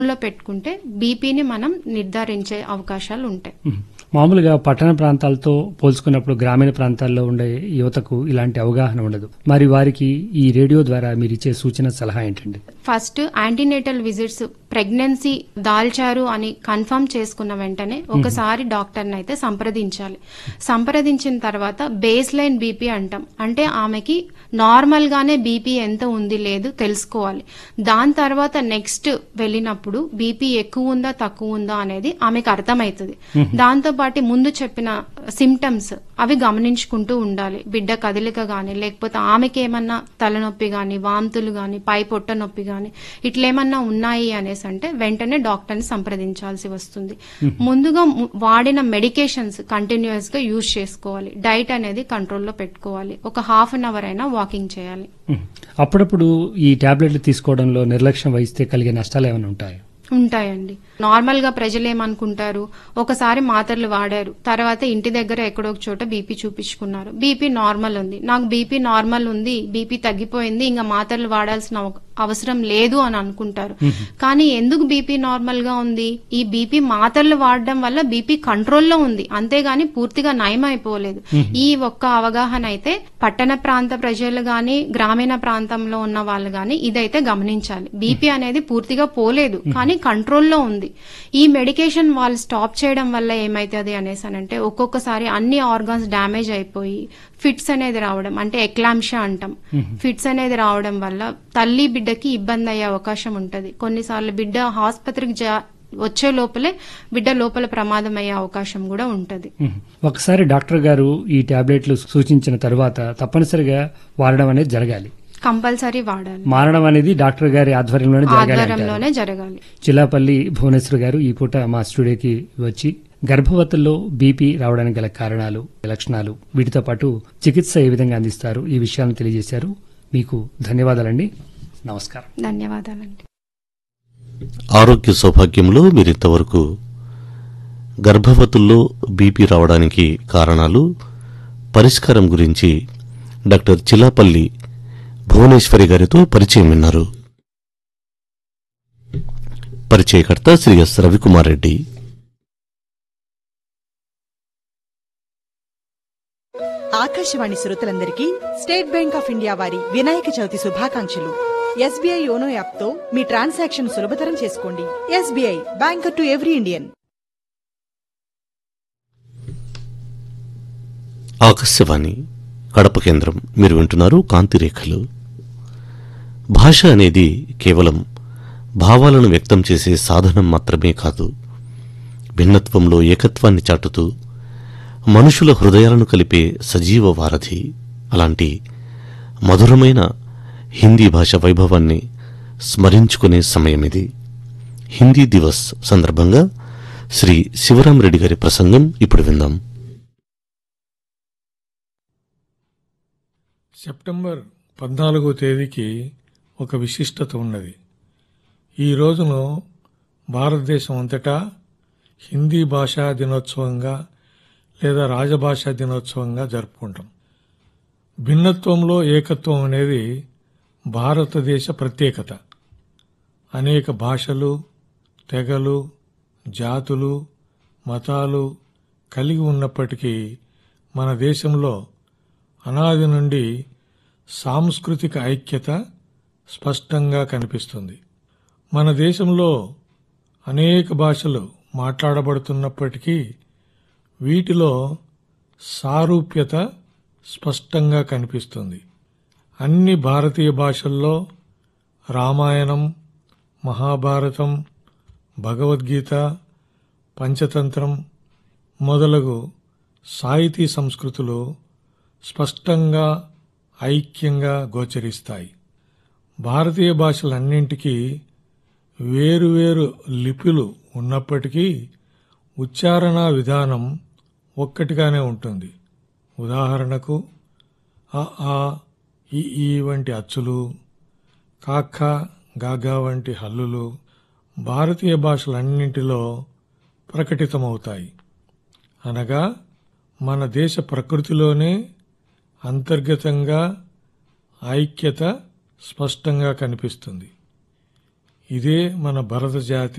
లో పెట్టుకుంటే బీపీని మనం నిర్ధారించే అవకాశాలు ఉంటాయి మ్మ్. మామూలుగా పట్టణ ప్రాంతాలతో పోల్చుకున్నప్పుడు గ్రామీణ ప్రాంతాల్లో ఉండే యువతకు ఇలాంటి అవగాహన ఉండదు మరి వారికి ఈ రేడియో ద్వారా మీరు ఇచ్చే సూచన సలహా ఏంటండి ఫస్ట్ యాంటీనేటల్ విజిట్స్ ప్రెగ్నెన్సీ దాల్చారు అని కన్ఫర్మ్ చేసుకున్న వెంటనే ఒకసారి డాక్టర్ని అయితే సంప్రదించాలి సంప్రదించిన తర్వాత బేస్ లైన్ బీపీ అంటాం అంటే ఆమెకి నార్మల్ గానే బీపీ ఎంత ఉంది లేదు తెలుసుకోవాలి దాని తర్వాత నెక్స్ట్ వెళ్ళినప్పుడు బీపీ ఎక్కువ ఉందా తక్కువ ఉందా అనేది ఆమెకు అర్థమవుతుంది దాంతో పాటు ముందు చెప్పిన సిమ్టమ్స్ అవి గమనించుకుంటూ ఉండాలి బిడ్డ కదలిక గాని లేకపోతే ఆమెకి ఏమన్నా తలనొప్పి గాని వాంతులు గాని పై పొట్ట నొప్పి గాని ఇట్లేమన్నా ఉన్నాయి అనేసి అంటే వెంటనే డాక్టర్ ని సంప్రదించాల్సి వస్తుంది ముందుగా ము- వాడిన మెడికేషన్స్ కంటిన్యూస్ గా యూజ్ చేసుకోవాలి డైట్ అనేది కంట్రోల్లో పెట్టుకోవాలి ఒక హాఫ్ అన్ అవర్ అయినా వాకింగ్ చేయాలి మ్మ్. అప్పుడప్పుడు ఈ టాబ్లెట్లు తీసుకోవడంలో నిర్లక్ష్యం వహిస్తే కలిగే నష్టాలు ఏమైనా ఉంటాయి ఉంటాయండి నార్మల్ గా ప్రజలు ఏమనుకుంటారు ఒకసారి మాత్రలు వాడారు తర్వాత ఇంటి దగ్గర ఎక్కడో ఒక చోట బీపీ చూపించుకున్నారు బీపీ నార్మల్ ఉంది నాకు బీపీ నార్మల్ ఉంది బీపీ తగ్గిపోయింది ఇంకా మాత్రలు వాడాల్సిన అవ- అవసరం లేదు అని అనుకుంటారు కానీ ఎందుకు బీపీ నార్మల్ గా ఉంది ఈ బీపీ మాత్రలు వాడడం వల్ల బీపీ కంట్రోల్లో ఉంది అంతేగాని పూర్తిగా నయం అయిపోలేదు ఈ ఒక్క అవగాహన అయితే పట్టణ ప్రాంత ప్రజలు గాని గ్రామీణ ప్రాంతంలో ఉన్న వాళ్ళు గాని ఇదైతే గమనించాలి బీపీ అనేది పూర్తిగా పోలేదు కానీ కంట్రోల్లో ఉంది ఈ మెడికేషన్ వాళ్ళు స్టాప్ చేయడం వల్ల ఏమైతుంది అనేసి అంటే ఒక్కొక్కసారి అన్ని ఆర్గాన్స్ డ్యామేజ్ అయిపోయి ఫిట్స్ అనేది రావడం అంటే ఎక్లాంషా అంటాం ఫిట్స్ అనేది రావడం వల్ల తల్లి బిడ్డకి ఇబ్బంది అయ్యే అవకాశం ఉంటది కొన్నిసార్లు బిడ్డ ఆసుపత్రికి జా- వచ్చే లోపలే బిడ్డ లోపల ప్రమాదం అయ్యే అవకాశం కూడా ఉంటది మ్మ్. ఒకసారి డాక్టర్ గారు ఈ టాబ్లెట్లు సూచించిన తరువాత తప్పనిసరిగా వాడడం అనేది జరగాలి కంపల్సరీ వాడాలి మారడం అనేది డాక్టర్ గారి ఆధ్వర్యంలోనే జరగాలి అంటారు. ఆధ్వర్యంలోనే జరగాలి చిల్లాపల్లి భువనేశ్వర్ గారు ఈ పూట మా స్టూడియోకి వచ్చి గర్భవతుల్లో బీపీ రావడానికి గల కారణాలు లక్షణాలు వీటితో పాటు చికిత్స ఏ విధంగా అందిస్తారు ఈ విషయాలను తెలియజేశారు మీకు ధన్యవాదాలండి నమస్కారం ధన్యవాదాలండి ఆరోగ్య సౌభాగ్యంలో మీరింతవరకు గర్భవతుల్లో బీపీ రావడానికి కారణాలు పరిష్కారం గురించి డాక్టర్ చిలాపల్లి భువనేశ్వరి గారితో పరిచయం విన్నారు పరిచయకర్త శ్రీ ఎస్ రవికుమార్ రెడ్డి ఆకాశవాణి శ్రోతలందరికీ స్టేట్ బ్యాంక్ ఆఫ్ ఇండియా వారి వినాయక చవితి శుభాకాంక్షలు ఎస్బీఐ యోనో యాప్ తో మీ ట్రాన్సాక్షన్ సులభతరం చేసుకోండి SBI banker to every Indian Akashvani Kadapa కేంద్రం మీరు వింటున్నారు కాంతిరేఖలు భాష అనేది కేవలం భావాలను వ్యక్తం చేసే సాధనం మాత్రమే కాదు భిన్నత్వంలో ఏకత్వాన్ని చాటుతూ మనుషుల హృదయాలను కలిపే సజీవ వారధి అలాంటి మధురమైన హిందీ భాష వైభవాన్ని స్మరించుకునే సమయం ఇది హిందీ దివస్ సందర్భంగా శ్రీ శివరాం రెడ్డి గారి ప్రసంగం ఇప్పుడు విందాం సెప్టెంబర్ పద్నాలుగో తేదీకి ఒక విశిష్టత ఉన్నది ఈ రోజును భారతదేశం అంతటా హిందీ భాషా దినోత్సవంగా లేదా రాజభాషా దినోత్సవంగా జరుపుకుంటాం భిన్నత్వంలో ఏకత్వం అనేది భారతదేశ ప్రత్యేకత అనేక భాషలు తెగలు జాతులు మతాలు కలిగి ఉన్నప్పటికీ మన దేశంలో అనాది నుండి సాంస్కృతిక ఐక్యత స్పష్టంగా కనిపిస్తుంది మన దేశంలో అనేక భాషలు మాట్లాడబడుతున్నప్పటికీ వీటిలో సారూప్యత స్పష్టంగా కనిపిస్తుంది అన్ని భారతీయ భాషల్లో రామాయణం మహాభారతం భగవద్గీత పంచతంత్రం మొదలగు సాహితీ సంస్కృతులు స్పష్టంగా ఐక్యంగా గోచరిస్తాయి భారతీయ భాషలన్నింటికీ వేరువేరు లిపులు ఉన్నప్పటికీ ఉచ్చారణ విధానం ఒక్కటిగానే ఉంటుంది ఉదాహరణకు అ ఆ ఇ ఈ వంటి అచ్చులు కాక్క గాగా వంటి హల్లులు భారతీయ భాషలన్నింటిలో ప్రకటితమవుతాయి అనగా మన దేశ ప్రకృతిలోనే అంతర్గతంగా ఐక్యత స్పష్టంగా కనిపిస్తుంది ఇదే మన భరత జాతి